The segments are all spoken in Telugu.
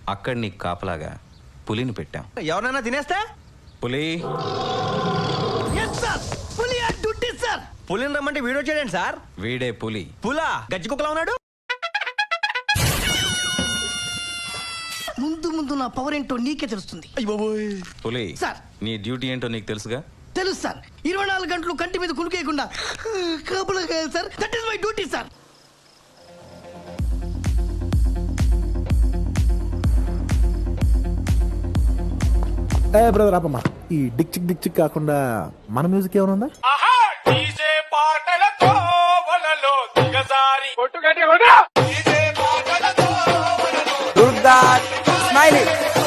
అక్కడ నీకు కాపలాగా పులిని పెట్టాం ఎవరైనా తినేస్తే పులి పులి డ్యూటీ సార్ పులిని రమ్మంటే వీడియో చేయండి సార్ వీడే పులి పులా గజ్జి కుక్కలా ఉన్నాడు ముందు ముందు నా పవర్ ఏంటో నీకే తెలుస్తుంది పులి సార్. నీ డ్యూటీ ఏంటో నీకు తెలుసుగా తెలుసు సార్ ఇరవై నాలుగు గంటలు కంటి మీద కునుకేయకుండా కాపలా కాయాలి sir that is my duty sir ఏ బ్రదర్ ఆపమ్మా ఈ డిక్ చిక్ డిక్ చిక్ కాకుండా మన మ్యూజిక్ ఏమైనా ఉందా డీజే పాటలతో వలలో దిగజారి కొట్టుగట్టి కొట్టు డీజే పాటలతో దుర్గా స్మైలీ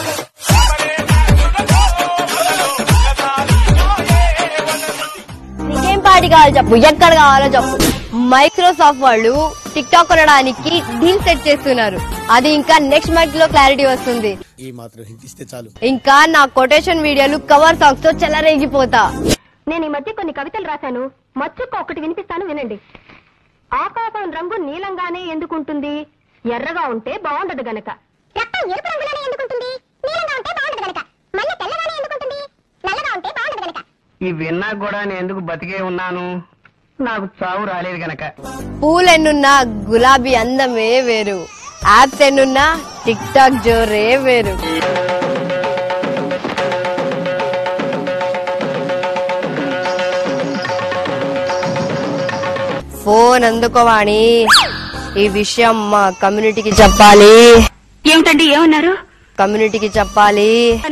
నీకేం పార్టీ కావాలో చెప్పు ఎక్కడ కావాలో చెప్పు మైక్రోసాఫ్ట్ వాళ్ళు టిక్ టాక్ కొనడానికి డీల్ సెట్ చేస్తున్నారు అది ఇంకా నెక్స్ట్ మంత్ లో క్లారిటీ వస్తుంది ఈ మాత్రం ఇస్తే చాలు ఇంకా నా కొటేషన్ వీడియోలు కవర్ సాంగ్స్ తో చెలరేగిపోతా నేను ఈ మధ్య కొన్ని కవితలు రాశాను మచ్చుక్క ఒకటి వినిపిస్తాను వినండి ఆకాశం రంగు నీలంగానే ఎందుకుంటుంది ఎర్రగా ఉంటే బాగుండదు గనక ఎరుపు రంగులోనే ఎందుకుంటుంది నీలంగా ఉంటే బాగుండదు గనక మళ్ళీ తెల్లగానే ఎందుకుంటుంది నల్లగా ఉంటే బాగుండదు గనక ఈ విన్నా కూడా నేను ఎందుకు బతికే ఉన్నాను నాకు చావు రాలేదు గనక పూలు ఎన్నున్నా గులాబీ అందమే వేరు యాప్స్ ఎన్నున్నా టిక్ టాక్ జోరే వేరు ఫోన్ అందుకోవాణి ఈ విషయం మా కమ్యూనిటీకి చెప్పాలి ఏమిటండి ఏమన్నారు కమ్యూనిటీకి చెప్పాలి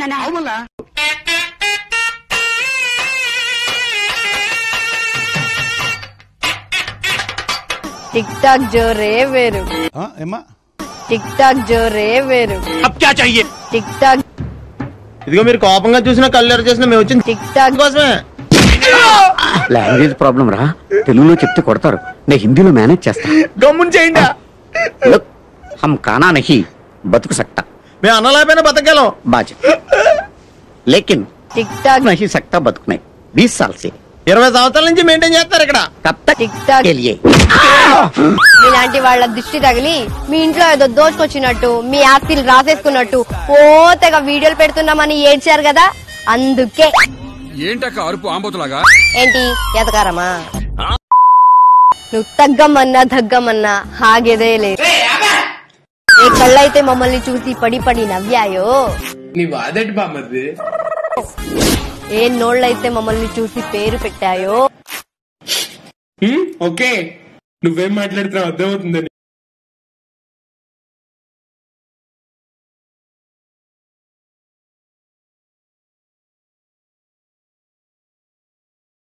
టిక్ టాక్ జోరే వేరు ఏమ్మా టిక్ టాక్ జోరే వేరు టిక్ టాక్ ఇదిగో మీరు కోపంగా చూసిన కళ్ళు చేసిన మేము వచ్చింది టిక్ టాక్ కోసమే లాంగ్వేజ్ ప్రాబ్లం రా తెలుగులో చెప్తే కొడతారు నేను హిందీలో మేనేజ్ చేస్తా గమ్ముని చేయండి లుక్ హమ్ కానా నహి బతుకు సక్తా మేము అన్నలేకపోయినా బతకగలం బాజ్ లేకిన్ టిక్ టాక్ नहीं सकता बतुक नहीं बीस साल से ఇరవై సంవత్సరాల నుంచి మెయింటైన్ చేస్తారు ఇక్కడ कब तक టిక్ టాక్ के लिए మీలాంటి వాళ్ళ దృష్టి తగిలి మీ ఇంట్లో ఏదో దోచుకొచ్చినట్టు మీ ఆస్తిని రాసేసుకున్నట్టు ఓ తెగ వీడియోలు పెడుతున్నామని ఏడ్చారు కదా అందుకే ఏంటక్క అరుపు ఆంబోతులాగా ఏంటి ఎతకారమా నువ్వు తగ్గమన్నా దగ్గమన్నా హాగేదేలే ఏ కళ్ళైతే మమ్మల్ని చూసి పడి పడి నవ్వాయో నీ వాదటి బామ్మది ఏ నోళ్ళైతే మమ్మల్ని చూసి పేరు పెట్టాయో ఓకే నువ్వేం మాట్లాడుతున్నావు అర్థమవుతుందని